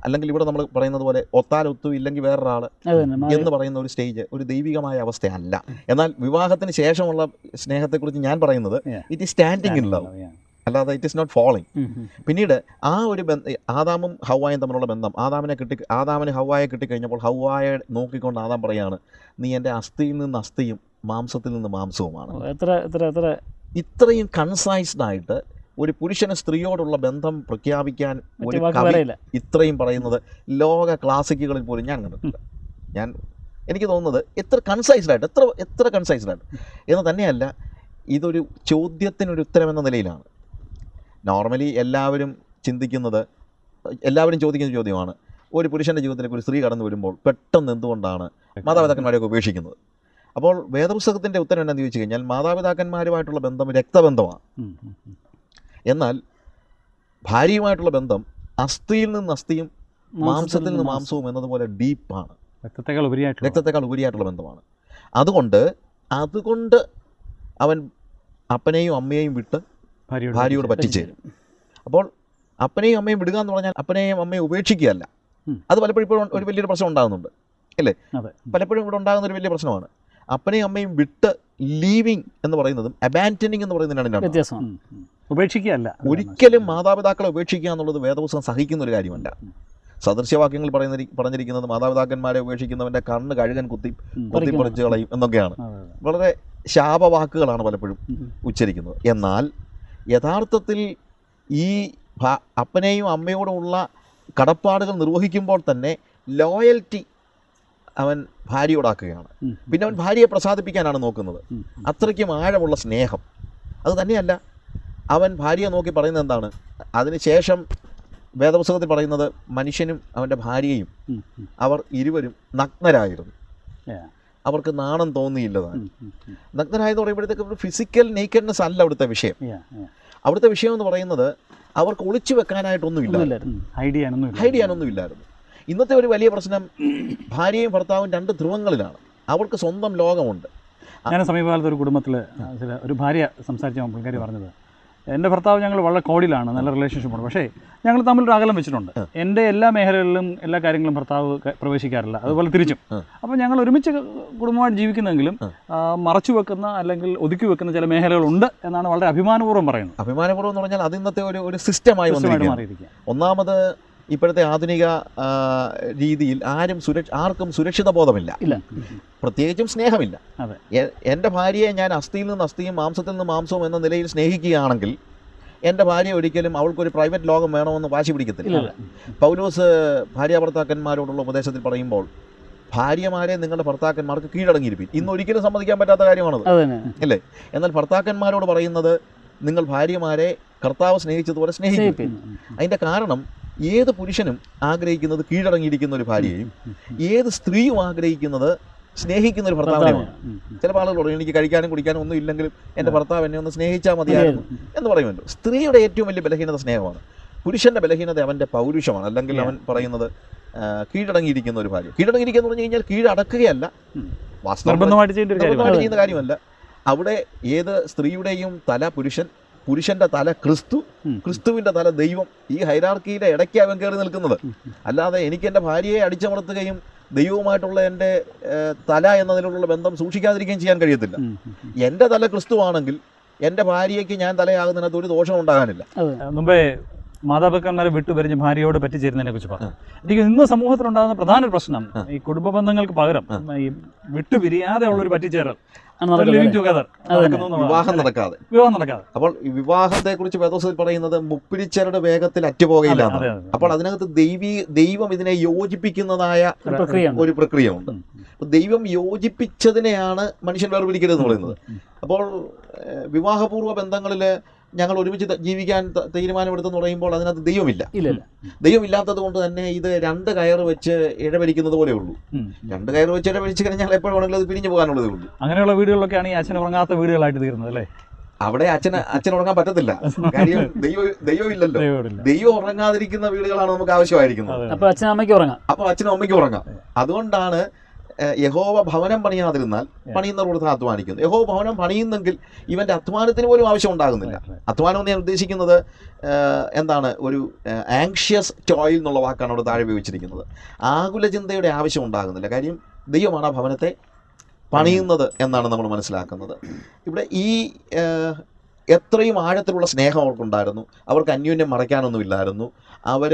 Speaker 2: അല്ലെങ്കിൽ ഇവിടെ നമ്മൾ പറയുന്നത് പോലെ ഒത്താലൊത്തു ഇല്ലെങ്കിൽ വേറൊരാൾ
Speaker 3: അത് തന്നെ മാറി-
Speaker 2: എന്ന് പറയുന്ന ഒരു സ്റ്റേജ് ഒരു ദൈവികമായ അവസ്ഥയല്ല എന്നാൽ വിവാഹത്തിന് ശേഷമുള്ള സ്നേഹത്തെക്കുറിച്ച് ഞാൻ പറയുന്നത്
Speaker 1: Yeah.
Speaker 2: It is standing in love
Speaker 1: Yeah.
Speaker 2: അല്ലാതെ it is not falling
Speaker 3: um, um.
Speaker 2: പിന്നീട് ആ ഒരു ബന്ധ ആദാമും ഹവായും തമ്മിലുള്ള ബന്ധം ആദാമിനെ കിട്ടി ആദാമിന് ഹവായെ കിട്ടിക്കഴിഞ്ഞപ്പോൾ ഹവായെ നോക്കിക്കൊണ്ട് ആദാം പറയാണ് നീ എൻ്റെ അസ്ഥിയിൽ നിന്ന് അസ്ഥിയും മാംസത്തിൽ നിന്ന് മാംസവുമാണ്
Speaker 3: ഓ, എത്ര എത്ര എത്ര
Speaker 2: ഇത്രയും കൺസൈസ്ഡ് ആയിട്ട് ഒരു പുരുഷന് സ്ത്രീയോടുള്ള ബന്ധം പ്രഖ്യാപിക്കാൻ
Speaker 3: മറ്റു
Speaker 2: ഒരു
Speaker 3: വാക്ക്
Speaker 2: കവി
Speaker 3: പറയില്ല
Speaker 2: ഇത്രയും പറയുന്നത് ലോക ക്ലാസിക്കുകളിൽ പോലും ഞാൻ കണ്ടിട്ടില്ല ഞാൻ എനിക്ക് തോന്നുന്നത് എത്ര കൺസൈസ്ഡ് ആയിട്ട് എത്ര എത്ര കൺസൈസ്ഡ് ആയിട്ട് എന്ന് തന്നെയല്ല ഇതൊരു ചോദ്യത്തിനൊരു ഉത്തരം എന്ന നിലയിലാണ് നോർമലി എല്ലാവരും ചിന്തിക്കുന്നത് എല്ലാവരും ചോദിക്കുന്ന ചോദ്യമാണ് ഒരു പുരുഷൻ്റെ ജീവിതത്തിലേക്ക് ഒരു സ്ത്രീ കടന്നു വരുമ്പോൾ പെട്ടെന്ന് എന്തുകൊണ്ടാണ് മാതാപിതാക്കന്മാരെയൊക്കെ ഉപേക്ഷിക്കുന്നത് അപ്പോൾ വേദപുസ്തകത്തിൻ്റെ ഉത്തരം എന്താണെന്ന് ചോദിച്ചു കഴിഞ്ഞാൽ മാതാപിതാക്കന്മാരുമായിട്ടുള്ള ബന്ധം രക്തബന്ധമാണ്
Speaker 1: ഉം, ഉം, ഉം.
Speaker 2: എന്നാൽ ഭാര്യയുമായിട്ടുള്ള ബന്ധം അസ്ഥിയിൽ നിന്ന് അസ്ഥിയും മാംസത്തിൽ നിന്ന് മാംസവും എന്നതുപോലെ ഡീപ്പാണ്
Speaker 1: രക്തത്തെക്കാൾ ഉപരിയായിട്ട്
Speaker 2: രക്തത്തെക്കാൾ ഉപരിയായിട്ടുള്ള ബന്ധമാണ് അതുകൊണ്ട് അതുകൊണ്ട് അവൻ അപ്പനെയും അമ്മയെയും വിട്ട്
Speaker 1: ഭാര്യയോട്
Speaker 2: ഭാര്യയോട് പറ്റിച്ചേരും അപ്പോൾ അപ്പനെയും അമ്മയും വിടുക എന്ന് പറഞ്ഞാൽ അപ്പനെയും അമ്മയും ഉപേക്ഷിക്കുകയല്ല
Speaker 1: ഉം.
Speaker 2: അത് പലപ്പോഴും ഇപ്പോഴും ഒരു വലിയൊരു പ്രശ്നം ഉണ്ടാകുന്നുണ്ട് അല്ലേ
Speaker 1: അതെ
Speaker 2: പലപ്പോഴും ഇവിടെ ഉണ്ടാകുന്ന ഒരു വലിയ പ്രശ്നമാണ് അപ്പനെയും അമ്മയും വിട്ട് ലീവിങ് എന്ന് പറയുന്നതും അബാൻറ്റനിങ് എന്ന് പറയുന്നതിനാണ് ഇതിനകത്ത്
Speaker 3: വ്യത്യാസമാണ്
Speaker 1: ഉം, ഉം. ഉപേക്ഷിക്കുകയല്ല
Speaker 2: ഒരിക്കലും മാതാപിതാക്കളെ ഉപേക്ഷിക്കുക എന്നുള്ളത് വേദപുസ്തകം സഹിക്കുന്ന ഒരു കാര്യമല്ല സദൃശ്യവാക്യങ്ങൾ പറയുന്ന പറഞ്ഞിരിക്കുന്നത് മാതാപിതാക്കന്മാരെ ഉപേക്ഷിക്കുന്നവന്റെ കണ്ണ് കഴുകൻ കുത്തി
Speaker 1: ഉം.
Speaker 2: കുത്തിപ്പറിച്ച് കളയും എന്നൊക്കെയാണ്
Speaker 1: അതെ, അതെ.
Speaker 2: വളരെ ശാപവാക്കുകളാണ് പലപ്പോഴും
Speaker 1: ഉം.
Speaker 2: ഉച്ചരിക്കുന്നത് എന്നാൽ യഥാർത്ഥത്തിൽ ഈ ഭ- അപ്പനെയും അമ്മയോടുമുള്ള കടപ്പാടുകൾ നിർവഹിക്കുമ്പോൾ തന്നെ ലോയൽറ്റി അവൻ ഭാര്യയോടാക്കുകയാണ്
Speaker 1: ഉം.
Speaker 2: പിന്നെ അവൻ ഭാര്യയെ പ്രസാദിപ്പിക്കാനാണ് നോക്കുന്നത്
Speaker 1: ഉം.
Speaker 2: അത്രയ്ക്കും ആഴമുള്ള സ്നേഹം അത് തന്നെയല്ല അവൻ ഭാര്യയെ നോക്കി പറയുന്നത് എന്താണ് അതിനുശേഷം വേദപുസ്തകത്തിൽ പറയുന്നത് മനുഷ്യനും അവൻ്റെ ഭാര്യയും
Speaker 1: ഉം, ഉം.
Speaker 2: അവർ ഇരുവരും നഗ്നരായിരുന്നു
Speaker 1: Yeah.
Speaker 2: അവർക്ക് നാണം തോന്നിയില്ലതാണ്
Speaker 1: ഉം, ഉം, ഉം.
Speaker 2: നഗ്നരായെന്ന് പറയുമ്പോഴത്തേക്ക് ഒരു ഫിസിക്കൽ നേക്കഡ്നെസ് അല്ല അവിടുത്തെ വിഷയം
Speaker 1: Yeah, yeah.
Speaker 2: അവിടുത്തെ വിഷയം എന്ന് പറയുന്നത് അവർക്ക് ഒളിച്ചു വെക്കാനായിട്ടൊന്നുമില്ല
Speaker 3: ഒന്നുമില്ലായിരുന്നു
Speaker 1: ഉം. ഹൈഡ് ചെയ്യാനൊന്നും ഇല്ല.
Speaker 2: ഹൈഡ് ചെയ്യാനൊന്നുമില്ലായിരുന്നു ഇന്നത്തെ ഒരു വലിയ പ്രശ്നം ഭാര്യയും ഭർത്താവും രണ്ട് ധ്രുവങ്ങളിലാണ് അവർക്ക് സ്വന്തം ലോകമുണ്ട്
Speaker 1: ഞാൻ സമീപകാലത്ത് ഒരു കുടുംബത്തിൽ ചില ഒരു ഭാര്യ സംസാരിച്ച പുള്ളിക്കാരി പറഞ്ഞത് എൻ്റെ ഭർത്താവ് ഞങ്ങൾ വളരെ കോടിലാണ് നല്ല റിലേഷൻഷിപ്പാണ് പക്ഷേ ഞങ്ങൾ തമ്മിലൊരു അകലം വെച്ചിട്ടുണ്ട് എൻ്റെ എല്ലാ മേഖലകളിലും എല്ലാ കാര്യങ്ങളും ഭർത്താവ് ക- പ്രവേശിക്കാറില്ല അതുപോലെ തിരിച്ചും
Speaker 2: ആ.
Speaker 1: അപ്പോൾ ഞങ്ങൾ ഒരുമിച്ച് കുടുംബമായിട്ട് ജീവിക്കുന്നെങ്കിലും ആ, മറച്ചു വെക്കുന്ന അല്ലെങ്കിൽ ഒതുക്കി വെക്കുന്ന ചില മേഖലകളുണ്ട് എന്നാണ് വളരെ അഭിമാനപൂർവ്വം പറയുന്നത്
Speaker 2: അഭിമാനപൂർവ്വം എന്ന് പറഞ്ഞാൽ അത് ഇന്നത്തെ ഒരു ഒരു സിസ്റ്റമായി
Speaker 1: കൃത്യമായിട്ട്
Speaker 2: വന്നിരിക്കുകയാണ്
Speaker 1: മാറിയിരിക്കുക
Speaker 2: ഒന്നാമത് ഇപ്പോഴത്തെ ആധുനിക ആ, രീതിയിൽ ആരും സുരക്ഷ ആർക്കും സുരക്ഷിത ബോധമില്ല
Speaker 3: ഇല്ല
Speaker 2: പ്രത്യേകിച്ചും സ്നേഹമില്ല
Speaker 1: അതെ.
Speaker 2: എ- എൻ്റെ ഭാര്യയെ ഞാൻ അസ്ഥിയിൽ നിന്ന് അസ്ഥിയും മാംസത്തിൽ നിന്ന് മാംസവും എന്ന നിലയിൽ സ്നേഹിക്കുകയാണെങ്കിൽ എൻ്റെ ഭാര്യ ഒരിക്കലും അവൾക്കൊരു പ്രൈവറ്റ് ലോകം വേണമെന്ന് വാശി പിടിക്കത്തില്ല
Speaker 3: ഇല്ല.
Speaker 2: പൗലോസ് ഭാര്യ ഭർത്താക്കന്മാരോടുള്ള ഉപദേശത്തിൽ പറയുമ്പോൾ ഭാര്യമാരെ നിങ്ങളുടെ ഭർത്താക്കന്മാർക്ക് കീഴടങ്ങിയിരിക്കും ഇന്ന് ഒരിക്കലും സമ്മതിക്കാൻ പറ്റാത്ത കാര്യമാണത്
Speaker 3: അത് തന്നെ
Speaker 2: എന്നാൽ ഭർത്താക്കന്മാരോട് പറയുന്നത് നിങ്ങൾ ഭാര്യമാരെ കർത്താവ് സ്നേഹിച്ചതുപോലെ സ്നേഹിക്കും
Speaker 3: സ്നേഹിപ്പിക്കുന്നു.
Speaker 2: അതിൻ്റെ കാരണം ഏത് പുരുഷനും ആഗ്രഹിക്കുന്നത് കീഴടങ്ങിയിരിക്കുന്ന ഒരു ഭാര്യയെയും ഏത് സ്ത്രീയും ആഗ്രഹിക്കുന്നത് സ്നേഹിക്കുന്ന ഒരു ഭർത്താവിനെയുമാണ്
Speaker 1: ഉം, ഉം.
Speaker 2: ചില ആളുകൾ പറയും എനിക്ക് കഴിക്കാനും കുടിക്കാനും ഒന്നും ഇല്ലെങ്കിലും എൻ്റെ ഭർത്താവ് എന്നെ ഒന്ന് സ്നേഹിച്ചാൽ മതിയായിരുന്നു എന്ന് പറയുമല്ലോ സ്ത്രീയുടെ ഏറ്റവും വലിയ ബലഹീനത സ്നേഹമാണ് പുരുഷന്റെ ബലഹീനത അവൻ്റെ പൗരുഷമാണ് അല്ലെങ്കിൽ അവൻ പറയുന്നത് ആ, കീഴടങ്ങിയിരിക്കുന്ന ഒരു ഭാര്യ കീഴടങ്ങിയിരിക്കുക എന്ന് പറഞ്ഞു കഴിഞ്ഞാൽ കീഴടക്കുകയല്ല
Speaker 1: ഉം.
Speaker 2: വാസ്തവം
Speaker 1: നിർബന്ധമായിട്ട് ചെയ്യേണ്ട ഒരു കാര്യമാണ്
Speaker 2: നിർബന്ധമായിട്ട് ചെയ്യുന്ന കാര്യമല്ല അവിടെ ഏത് സ്ത്രീയുടെയും തല പുരുഷൻ പുരുഷന്റെ തല ക്രിസ്തു
Speaker 1: ഉം.
Speaker 2: ക്രിസ്തുവിന്റെ തല ദൈവം ഈ ഹൈറാർക്കിയുടെ ഇടയ്ക്ക് അവൻ കയറി നിൽക്കുന്നത് അല്ലാതെ എനിക്ക് എൻ്റെ ഭാര്യയെ അടിച്ചമർത്തുകയും ദൈവവുമായിട്ടുള്ള എൻ്റെ ഏഹ്, തല എന്നതിലുള്ള ബന്ധം സൂക്ഷിക്കാതിരിക്കുകയും ചെയ്യാൻ കഴിയത്തില്ല
Speaker 1: ഉം, ഉം, ഉം.
Speaker 2: എൻ്റെ തല ക്രിസ്തുവാണെങ്കിൽ എൻ്റെ ഭാര്യയ്ക്ക് ഞാൻ തലയാകുന്നതിനകത്ത് ഒരു ദോഷം ഉണ്ടാകാനില്ല
Speaker 3: അത്
Speaker 1: മുമ്പേ മാതാപിതാക്കന്മാരെ വിട്ടുപിരിഞ്ഞ് ഭാര്യയോട് പറ്റിച്ചേരുന്നതിനെ കുറിച്ച് പറഞ്ഞു എനിക്ക് ഇന്ന് സമൂഹത്തിലുണ്ടാകുന്ന പ്രധാന ഒരു പ്രശ്നം ഈ കുടുംബ ബന്ധങ്ങൾക്ക് പകരം ഈ വിട്ടുപിരിയാതെ ഉള്ള ഒരു പറ്റിച്ചേരൽ
Speaker 3: ആണ് നടക്കുന്നത്
Speaker 1: ലിവിങ് ടുഗദർ
Speaker 2: വിവാഹം നടക്കാതെ
Speaker 1: വിവാഹം നടക്കാതെ
Speaker 2: അപ്പോൾ ഈ വിവാഹത്തെക്കുറിച്ച് വേദോസത്തിൽ പറയുന്നത് മുപ്പിരിച്ചരുടെ വേഗത്തിൽ അറ്റുപോകയില്ല
Speaker 1: അതെ,
Speaker 2: എന്നാണ്.
Speaker 1: അതെ, അതെ.
Speaker 2: അപ്പോൾ അതിനകത്ത് ദൈവീ ദൈവം ഇതിനെ യോജിപ്പിക്കുന്നതായ
Speaker 3: ഒരു പ്രക്രിയയാണ്
Speaker 2: ഒരു പ്രക്രിയയുണ്ട്
Speaker 1: ഉം,
Speaker 2: അപ്പോൾ ദൈവം യോജിപ്പിച്ചതിനെയാണ് മനുഷ്യൻ വേർപിരിക്കരുത് എന്ന് പറയുന്നത് അപ്പോൾ ഏഹ്, വിവാഹപൂർവ്വ ബന്ധങ്ങളിൽ ഞങ്ങൾ ഒരുമിച്ച് ത- ജീവിക്കാൻ ത- തീരുമാനമെടുത്തെന്ന് പറയുമ്പോൾ അതിനകത്ത് ദൈവമില്ല
Speaker 3: ഇല്ല ഇല്ല
Speaker 2: ദൈവമില്ലാത്തത് കൊണ്ട് തന്നെ ഇത് രണ്ട് കയറ് വെച്ച് ഇഴവരിക്കുന്നത് പോലെ ഉള്ളൂ
Speaker 1: ഉം.
Speaker 2: രണ്ട് കയറ് വെച്ച് ഇഴവരിച്ച് കഴിഞ്ഞാൽ എപ്പോഴും വേണമെങ്കിലും അത് പിരിഞ്ഞു പോകാനുള്ളതേ ഉള്ളൂ
Speaker 1: അങ്ങനെയുള്ള വീടുകളിലൊക്കെയാണ് ഈ അച്ഛൻ ഉറങ്ങാത്ത വീടുകളായിട്ട് തീർന്നത് അല്ലേ
Speaker 2: അവിടെ അച്ഛന് അച്ഛൻ ഉറങ്ങാൻ പറ്റത്തില്ല കാര്യം ദൈവം ദൈവം ഇല്ലല്ലോ
Speaker 1: ദൈവമില്ല
Speaker 2: ദൈവം ഉറങ്ങാതിരിക്കുന്ന വീടുകളാണ് നമുക്ക് ആവശ്യമായിരിക്കുന്നത്
Speaker 1: അതെ
Speaker 3: അപ്പൊ അച്ഛനും അമ്മയ്ക്ക് ഉറങ്ങാം
Speaker 2: അപ്പോൾ അച്ഛനും അമ്മയ്ക്കും ഉറങ്ങാം അതുകൊണ്ടാണ് ഏഹ്, യഹോവ ഭവനം പണിയാതിരുന്നാൽ പണിയുന്നവർ കൊടുത്ത് അധ്വാനിക്കുന്നു യഹോവ ഭവനം പണിയുന്നെങ്കിൽ ഇവന്റെ അധ്വാനത്തിന് പോലും ആവശ്യം ഉണ്ടാകുന്നില്ല അധ്വാനം എന്ന് ഞാൻ ഉദ്ദേശിക്കുന്നത് ഏഹ്, എന്താണ് ഒരു ആങ്ഷ്യസ് ടോയിൽ എന്നുള്ള വാക്കാണ് അവിടെ താഴെ ഉപയോഗിച്ചിരിക്കുന്നത് ആകുല ചിന്തയുടെ ആവശ്യം ഉണ്ടാകുന്നില്ല കാര്യം ദൈവമാണ് ആ ഭവനത്തെ പണിയുന്നത് എന്നാണ് നമ്മൾ മനസ്സിലാക്കുന്നത് ഇവിടെ ഈ ഏഹ്, എത്രയും ആഴത്തിലുള്ള സ്നേഹം അവർക്കുണ്ടായിരുന്നു അവർക്ക് അന്യോന്യം മറയ്ക്കാനൊന്നുമില്ലായിരുന്നു അവർ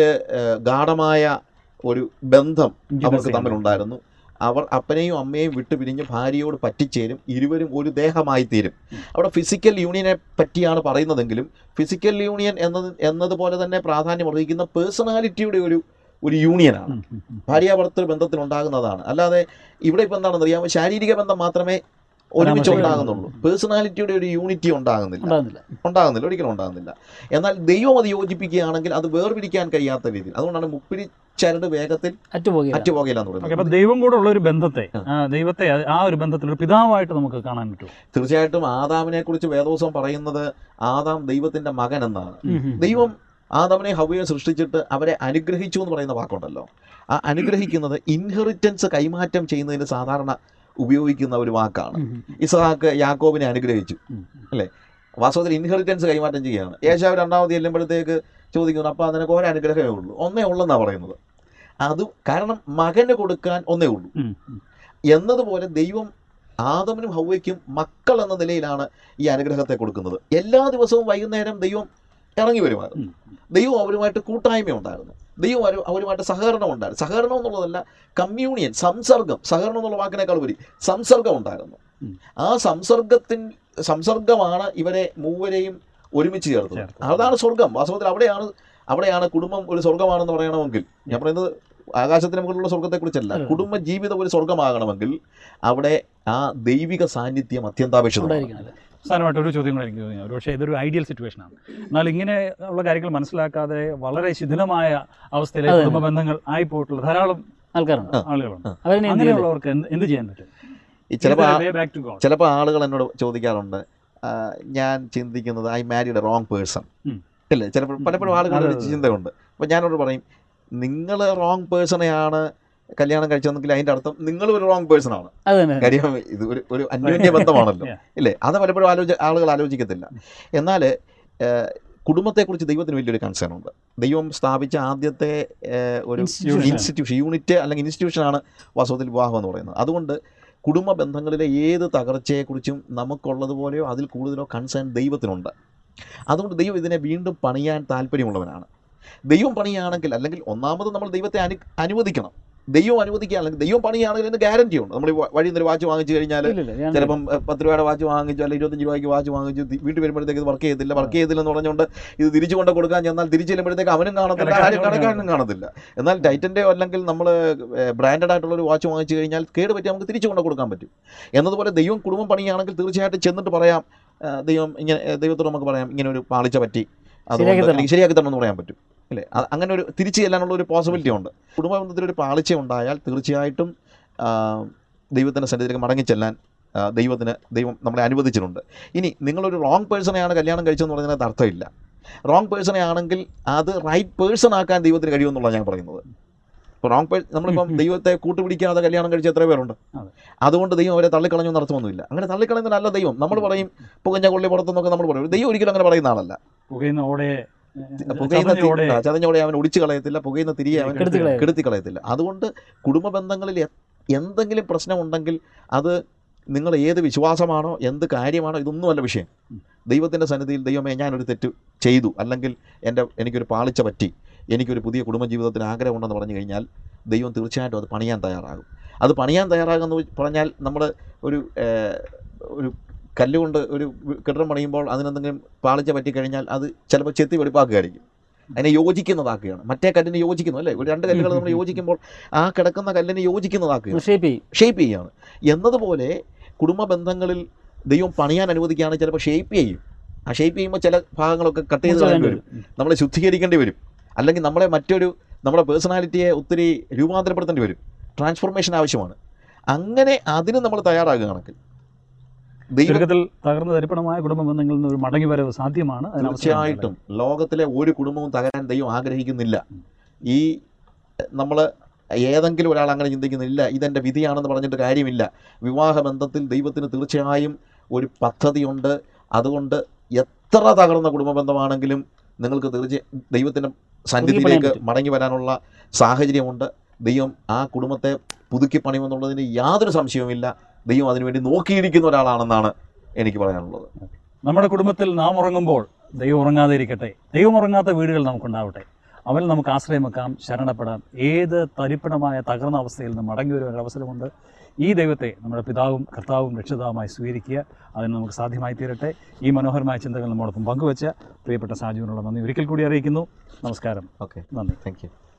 Speaker 2: ഗാഠമായ ഒരു ബന്ധം അവർക്ക് തമ്മിലുണ്ടായിരുന്നു അവർ അപ്പനെയും അമ്മയെയും വിട്ടുപിരിഞ്ഞ് ഭാര്യയോട് പറ്റിച്ചേരും ഇരുവരും ഒരു ദേഹമായി തീരും അവിടെ ഫിസിക്കൽ യൂണിയനെ പറ്റിയാണ് പറയുന്നതെങ്കിലും ഫിസിക്കൽ യൂണിയൻ എന്നത് എന്നതുപോലെ തന്നെ പ്രാധാന്യം അർഹിക്കുന്ന പേഴ്സണാലിറ്റിയുടെ ഒരു ഒരു യൂണിയനാണ് ഭാര്യ ഭർത്തൃ ബന്ധത്തിൽ ഉണ്ടാകുന്നതാണ് അല്ലാതെ ഇവിടെ ഇപ്പം എന്താണെന്ന് അറിയാമോ ശാരീരിക ബന്ധം മാത്രമേ ഒരുമിച്ച് ഉണ്ടാകുന്നുള്ളൂ പേഴ്സണാലിറ്റിയുടെ ഒരു യൂണിറ്റി ഉണ്ടാകുന്നില്ല
Speaker 3: ഉണ്ടാകുന്നില്ല
Speaker 2: ഉണ്ടാകുന്നില്ല ഒരിക്കലും ഉണ്ടാകുന്നില്ല എന്നാൽ ദൈവം അത് യോജിപ്പിക്കുകയാണെങ്കിൽ അത് വേർപിരിക്കാൻ കഴിയാത്ത രീതിയിൽ അതുകൊണ്ടാണ് മുപ്പിരി ചരട് വേഗത്തിൽ
Speaker 3: അറ്റുപോകുക
Speaker 2: അറ്റുപോകയില്ല എന്ന്
Speaker 1: ഓക്കെ
Speaker 2: പറയുന്നത്
Speaker 1: അപ്പൊ ദൈവം കൂടെ ഉള്ള ഒരു ബന്ധത്തെ ആ, ദൈവത്തെ ആ- ആ ഒരു ബന്ധത്തിൽ ഒരു പിതാവായിട്ട് നമുക്ക് കാണാൻ പറ്റും
Speaker 2: തീർച്ചയായിട്ടും ആദാമിനെ കുറിച്ച് വേദോസം പറയുന്നത് ആദാം ദൈവത്തിന്റെ മകൻ എന്നാണ്
Speaker 3: ഉം, ഉം.
Speaker 2: ദൈവം ആദാമിനെ ഹവയെ സൃഷ്ടിച്ചിട്ട് അവരെ അനുഗ്രഹിച്ചു എന്ന് പറയുന്ന വാക്കുണ്ടല്ലോ ആ അനുഗ്രഹിക്കുന്നത് ഇൻഹെറിറ്റൻസ് കൈമാറ്റം ചെയ്യുന്നതിന് സാധാരണ ഉപയോഗിക്കുന്ന ഒരു വാക്കാണ്
Speaker 3: ഉം, ഉം.
Speaker 2: ഇസഹാക്ക് യാക്കോബിനെ അനുഗ്രഹിച്ചു
Speaker 1: ഉം.
Speaker 2: വാസ്തവത്തിൽ ഇൻഹെറിറ്റൻസ് കൈമാറ്റം ചെയ്യുകയാണ് ഏശാവ് രണ്ടാമത് ചെല്ലുമ്പോഴത്തേക്ക് ചോദിക്കുന്നു അപ്പോൾ നിനക്ക് ഒരു അനുഗ്രഹമേ ഉള്ളൂ ഒന്നേ ഉള്ളെന്നാണ് പറയുന്നത് അത് കാരണം മകന് കൊടുക്കാൻ ഒന്നേ ഉള്ളൂ
Speaker 1: ഉം, ഉം.
Speaker 2: എന്നതുപോലെ ദൈവം ആദമിനും ഹൗവയ്ക്കും മക്കൾ എന്ന നിലയിലാണ് ഈ അനുഗ്രഹത്തെ കൊടുക്കുന്നത് എല്ലാ ദിവസവും വൈകുന്നേരം ദൈവം ഇറങ്ങി വരുമായിരുന്നു
Speaker 1: ഉം.
Speaker 2: ദൈവം അവരുമായിട്ട് കൂട്ടായ്മ ഉണ്ടായിരുന്നു ദൈവം അവരു അവരുമായിട്ട് സഹകരണം ഉണ്ടായിരുന്നു സഹകരണം എന്നുള്ളതല്ല കമ്മ്യൂണിയൻ സംസർഗം സഹകരണം എന്നുള്ള വാക്കിനേക്കാൾ ഉപരി സംസർഗം ഉണ്ടായിരുന്നു
Speaker 1: ഉം.
Speaker 2: ആ സംസർഗത്തിൻ സംസർഗമാണ് ഇവരെ മൂവരെയും ഒരുമിച്ച് ചേർത്തത്
Speaker 1: ചേർത്തത്.
Speaker 2: അതാണ് സ്വർഗം വാസ്തവത്തിൽ അവിടെയാണ് അവിടെയാണ് കുടുംബം ഒരു സ്വർഗമാണെന്ന് പറയണമെങ്കിൽ ഞാൻ പറയുന്നത് ആകാശത്തിന് മുകളിലുള്ള സ്വർഗത്തെക്കുറിച്ചല്ല
Speaker 3: അല്ല.
Speaker 2: കുടുംബ ജീവിതം ഒരു സ്വർഗമാകണമെങ്കിൽ അവിടെ ആ ദൈവിക സാന്നിധ്യം അത്യന്താപേക്ഷിതമാണ്
Speaker 3: ഉണ്ടായിരിക്കണം അല്ലേ?
Speaker 1: അവസാനമായിട്ട് ഒരു ചോദ്യം കൂടെ എനിക്ക് തോന്നി ഒരു പക്ഷേ ഇതൊരു ഐഡിയൽ സിറ്റുവേഷൻ ആണ് എന്നാൽ ഇങ്ങനെ ഉള്ള കാര്യങ്ങൾ മനസ്സിലാക്കാതെ വളരെ ശിഥിലമായ അവസ്ഥയിലെ
Speaker 3: അതെ.
Speaker 1: കുടുംബ ബന്ധങ്ങൾ ആയിപ്പോയിട്ടുള്ള ധാരാളം
Speaker 3: ആൾക്കാരുണ്ട്
Speaker 1: ആളുകളുണ്ട്
Speaker 3: അവരെ എന്ത് ചെയ്യും
Speaker 1: അങ്ങനെയുള്ളവർക്ക് എന്ത് എന്ത് ചെയ്യാൻ പറ്റും
Speaker 2: ഈ ചിലപ്പോൾ
Speaker 1: വേ ബാക്ക് ടു ഗോഡ്
Speaker 2: ചിലപ്പോൾ ആളുകൾ എന്നോട് ചോദിക്കാറുണ്ട് ആ, ഞാൻ ചിന്തിക്കുന്നത് I married a wrong person
Speaker 1: um.
Speaker 2: അല്ലേ ചിലപ്പോൾ പലപ്പോഴും ആളുകളുടെ ഒരു
Speaker 1: അതെ, അതെ.
Speaker 2: ചിന്തയുണ്ട് അപ്പോൾ ഞാനോട് പറയും നിങ്ങൾ റോങ് പേഴ്സണെയാണ് കല്യാണം കഴിച്ചതെങ്കിൽ അതിൻ്റെ അർത്ഥം നിങ്ങൾ ഒരു റോങ് പേഴ്സൺ ആണ്
Speaker 3: അത് തന്നെ
Speaker 2: കാര്യം ഇത് ഒരു ഒരു അന്യോന്യ ബന്ധമാണല്ലോ
Speaker 1: Yeah.
Speaker 2: ഇല്ലേ അത് പലപ്പോഴും ആലോചി ആളുകൾ ആലോചിക്കത്തില്ല എന്നാൽ ഏഹ്, കുടുംബത്തെക്കുറിച്ച് ദൈവത്തിന് വലിയൊരു കൺസേൺ ഉണ്ട് ദൈവം സ്ഥാപിച്ച ആദ്യത്തെ ഏഹ്, ഒരു
Speaker 3: Institution.
Speaker 2: ഇൻസ്റ്റിറ്റ്യൂഷൻ യൂണിറ്റ് അല്ലെങ്കിൽ ഇൻസ്റ്റിറ്റ്യൂഷനാണ് വാസ്തവത്തിൽ വിവാഹം എന്ന് പറയുന്നത് അതുകൊണ്ട് കുടുംബ ബന്ധങ്ങളിലെ ഏത് തകർച്ചയെക്കുറിച്ചും നമുക്കുള്ളതുപോലെയോ അതിൽ കൂടുതലോ കൺസേൺ ദൈവത്തിനുണ്ട് അതുകൊണ്ട് ദൈവം ഇതിനെ വീണ്ടും പണിയാൻ താല്പര്യമുള്ളവനാണ് ദൈവം പണിയാണെങ്കിൽ അല്ലെങ്കിൽ ഒന്നാമത് നമ്മൾ ദൈവത്തെ അനു അനുവദിക്കണം ദൈവം അനുവദിക്കുക അല്ലെങ്കിൽ ദൈവം പണിയാണെങ്കിൽ അതിന് ഗ്യാരണ്ടി ഉണ്ട് നമ്മൾ ഈ വ- വഴിയിൽ നിന്ന് വാച്ച് വാങ്ങിച്ചു കഴിഞ്ഞാൽ
Speaker 3: ഇല്ലില്ല, ഞാൻ-
Speaker 2: ചിലപ്പം എഹ്, പത്ത് രൂപയുടെ വാച്ച് വാങ്ങിച്ചു അല്ലെങ്കിൽ ഇരുപത്തഞ്ച് രൂപയ്ക്ക് വാച്ച് വാങ്ങിച്ചു തി- വീട്ടിൽ വരുമ്പോഴത്തേക്ക് ഇത് വർക്ക് ചെയ്തില്ല വർക്ക് ചെയ്തില്ലെന്ന് പറഞ്ഞുകൊണ്ട് ഇത് തിരിച്ചു കൊണ്ട് കൊടുക്കാൻ ചെന്നാൽ തിരിച്ചു ചെല്ലുമ്പോഴത്തേക്ക് അവനും കാണത്തില്ല
Speaker 1: കടക്കാരനും
Speaker 2: ആരും കടക്കാരനും കാണത്തില്ല എന്നാൽ ടൈറ്റൻ്റെ അല്ലെങ്കിൽ നമ്മൾ ബ്രാൻഡഡ് ആയിട്ടുള്ള ഒരു വാച്ച് വാങ്ങിച്ചു കഴിഞ്ഞാൽ കേട് പറ്റി നമുക്ക് തിരിച്ചു കൊണ്ട് കൊടുക്കാൻ പറ്റും എന്നതുപോലെ ദൈവം കുടുംബം പണിയാണെങ്കിൽ തീർച്ചയായിട്ടും ചെന്നിട്ട് പറയാം ഏഹ്, ദൈവം ഇങ്ങനെ ഏഹ്, ദൈവത്തോട് നമുക്ക് പറയാം ഇങ്ങനെ ഒരു പാളിച്ച പറ്റി അതുകൊണ്ട്
Speaker 3: ശരിയാക്കി തരണം.
Speaker 2: അല്ലെങ്കിൽ ശരിയാക്കി തരണം എന്ന് പറയാൻ പറ്റും അല്ലേ അ- അങ്ങനെ ഒരു തിരിച്ചു ചെല്ലാനുള്ള ഒരു പോസിബിലിറ്റി ഉണ്ട് കുടുംബ ബന്ധത്തിൽ ഒരു പാളിച്ച ഉണ്ടായാൽ തീർച്ചയായിട്ടും ആ, ദൈവത്തിൻ്റെ സന്നിധിയിലേക്ക് മടങ്ങി ചെല്ലാൻ ആ, ദൈവത്തിന് ദൈവം നമ്മളെ അനുവദിച്ചിട്ടുണ്ട് ഇനി നിങ്ങളൊരു റോങ് പേഴ്സണെയാണ് കല്യാണം കഴിച്ചതെന്ന് പറയുന്നതിനകത്ത് അർത്ഥമില്ല റോങ് പേഴ്സണെ ആണെങ്കിൽ അത് റൈറ്റ് പേഴ്സൺ ആക്കാൻ ദൈവത്തിന് കഴിയുമെന്നുള്ളതാണ് ഞാൻ പറയുന്നത് ഇപ്പോൾ റോങ് പേഴ്സ് നമ്മളിപ്പം ദൈവത്തെ കൂട്ടുപിടിക്കാതെ കല്യാണം കഴിച്ച എത്ര പേരുണ്ട്
Speaker 1: അതെ.
Speaker 2: അതുകൊണ്ട് ദൈവം അവരെ തള്ളിക്കളഞ്ഞു അർത്ഥമൊന്നുമില്ല അങ്ങനെ തള്ളിക്കളയുന്നതല്ല ദൈവം നമ്മൾ പറയും പുകഞ്ഞ കൊള്ളി പുറത്തെന്നൊക്കെ നമ്മൾ പറയും ദൈവം ഒരിക്കലും അങ്ങനെ പറയുന്ന ആളല്ല
Speaker 1: പുകയുന്ന ഓടയെ
Speaker 2: പുകയുന്ന
Speaker 1: ചതഞ്ഞ ഓടയെ
Speaker 2: തി- ചതഞ്ഞോടെ അവൻ ഒടിച്ചു കളയത്തില്ല പുകയുന്ന തിരികെ അവൻ
Speaker 3: കെടുത്തി കളയും.
Speaker 2: കെടുത്തി കളയത്തില്ല അതുകൊണ്ട് കുടുംബ ബന്ധങ്ങളിൽ എ- എന്തെങ്കിലും പ്രശ്നമുണ്ടെങ്കിൽ അത് നിങ്ങൾ ഏത് വിശ്വാസമാണോ എന്ത് കാര്യമാണോ ഇതൊന്നുമല്ല വിഷയം ദൈവത്തിൻ്റെ സന്നിധിയിൽ ദൈവമേ ഞാനൊരു തെറ്റ് ചെയ്തു അല്ലെങ്കിൽ എൻ്റെ എനിക്കൊരു പാളിച്ച പറ്റി എനിക്കൊരു പുതിയ കുടുംബജീവിതത്തിന് ആഗ്രഹമുണ്ടെന്ന് പറഞ്ഞു കഴിഞ്ഞാൽ ദൈവം തീർച്ചയായിട്ടും അത് പണിയാൻ തയ്യാറാകും അത് പണിയാൻ തയ്യാറാകുമെന്ന് പറഞ്ഞാൽ നമ്മൾ ഒരു ഏഹ്, ഒരു കല്ലുകൊണ്ട് ഒരു കെട്ടിടം പണിയുമ്പോൾ അതിനെന്തെങ്കിലും പാളിച്ച പറ്റിക്കഴിഞ്ഞാൽ അത് ചിലപ്പോൾ ചെത്തി വെളിപ്പാക്കുകയായിരിക്കും അതിനെ യോജിക്കുന്നതാക്കുകയാണ് മറ്റേ കല്ലിന് യോജിക്കുന്നു അല്ലേ ഒരു രണ്ട് കല്ലുകൾ നമ്മൾ യോജിക്കുമ്പോൾ ആ കിടക്കുന്ന കല്ലിന് യോജിക്കുന്നതാക്കുകയാണ്
Speaker 3: ഷേപ്പ് ചെയ്യും
Speaker 2: ഷേപ്പ് ചെയ്യുകയാണ് എന്നതുപോലെ കുടുംബ ബന്ധങ്ങളിൽ ദൈവം പണിയാൻ അനുവദിക്കുകയാണ് ചിലപ്പോൾ ഷേപ്പ് ചെയ്യും ആ ഷേപ്പ് ചെയ്യുമ്പോൾ ചില ഭാഗങ്ങളൊക്കെ കട്ട് ചെയ്ത് കളയേണ്ടി വരും നമ്മളെ ശുദ്ധീകരിക്കേണ്ടി വരും അല്ലെങ്കിൽ നമ്മളെ മറ്റൊരു നമ്മുടെ പേഴ്സണാലിറ്റിയെ ഒത്തിരി രൂപാന്തരപ്പെടുത്തേണ്ടി വരും ട്രാൻസ്ഫോർമേഷൻ ആവശ്യമാണ് അങ്ങനെ അതിന് നമ്മൾ തയ്യാറാകുകയാണെങ്കിൽ ദൈവം
Speaker 1: ചുരുക്കത്തിൽ തകർന്ന തരിപ്പണമായ കുടുംബ ബന്ധങ്ങളിൽ നിന്ന് ഒരു മടങ്ങി വരവ് സാധ്യമാണ് അതിന് അവസരം
Speaker 2: തീർച്ചയായിട്ടും ലോകത്തിലെ ഒരു കുടുംബവും തകരാൻ ദൈവം ആഗ്രഹിക്കുന്നില്ല ഈ നമ്മൾ ഏതെങ്കിലും ഒരാൾ അങ്ങനെ ചിന്തിക്കുന്നില്ല ഇതെൻ്റെ വിധിയാണെന്ന് പറഞ്ഞിട്ട് കാര്യമില്ല വിവാഹബന്ധത്തിൽ ദൈവത്തിന് തീർച്ചയായും ഒരു പദ്ധതിയുണ്ട് അതുകൊണ്ട് എത്ര തകർന്ന കുടുംബ ബന്ധമാണെങ്കിലും നിങ്ങൾക്ക് തീർച്ചയായും ദൈവത്തിൻ്റെ സന്നിധിയിലേക്ക്
Speaker 3: പറ്റും.
Speaker 2: മടങ്ങി വരാനുള്ള സാഹചര്യമുണ്ട് ദൈവം ആ കുടുംബത്തെ പുതുക്കി പണിയുമെന്നുള്ളതിന് യാതൊരു സംശയവുമില്ല ദൈവം അതിനുവേണ്ടി നോക്കിയിരിക്കുന്ന ഒരാളാണെന്നാണ് എനിക്ക് പറയാനുള്ളത്
Speaker 1: നമ്മുടെ കുടുംബത്തിൽ നാം ഉറങ്ങുമ്പോൾ ദൈവം ഉറങ്ങാതെ ഇരിക്കട്ടെ ദൈവം ഉറങ്ങാത്ത വീടുകൾ നമുക്കുണ്ടാവട്ടെ അവൻ നമുക്ക് ആശ്രയം വെക്കാം ശരണപ്പെടാം ഏത് തരിപ്പണമായ തകർന്ന അവസ്ഥയിൽ നിന്ന് മടങ്ങി വരുവാൻ ഒരു അവസരമുണ്ട് ഈ ദൈവത്തെ നമ്മുടെ പിതാവും കർത്താവും രക്ഷിതാവുമായി സ്വീകരിക്കുക അതിന് നമുക്ക് സാധ്യമായി തീരട്ടെ ഈ മനോഹരമായ ചിന്തകൾ നമ്മോടൊപ്പം പങ്കുവെച്ച പ്രിയപ്പെട്ട സാജുവിനുള്ള നന്ദി ഒരിക്കൽ കൂടി അറിയിക്കുന്നു നമസ്കാരം
Speaker 2: ഓക്കെ
Speaker 1: നന്ദി
Speaker 2: താങ്ക് യു